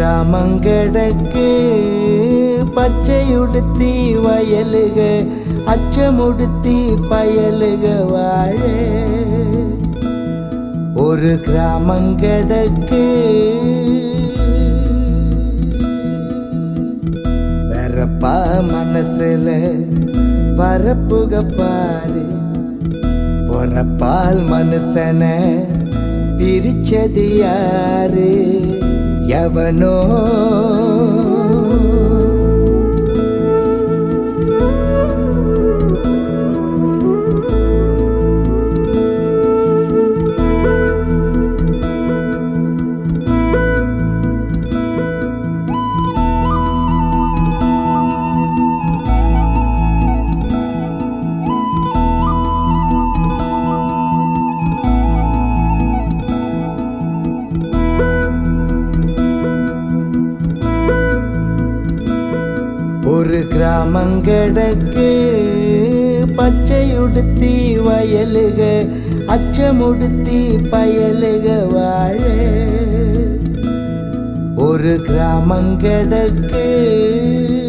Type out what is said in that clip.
கிராமங்கடக்கு பச்சையுடுத்தி வயலுக அச்சமுடுத்தி பயலுக வாழ ஒரு கிராமங்கடக்கு வரப்பா மனசுல வரப்புக பாரு பொறப்பால் மனுஷன பிரிச்சது யாரு எவனோ ஒரு கிராமங்கடக்கு பச்சையுடுத்தி வயலுக அச்சமுடுத்தி பயலுக வாழ ஒரு கிராமங்கடக்கு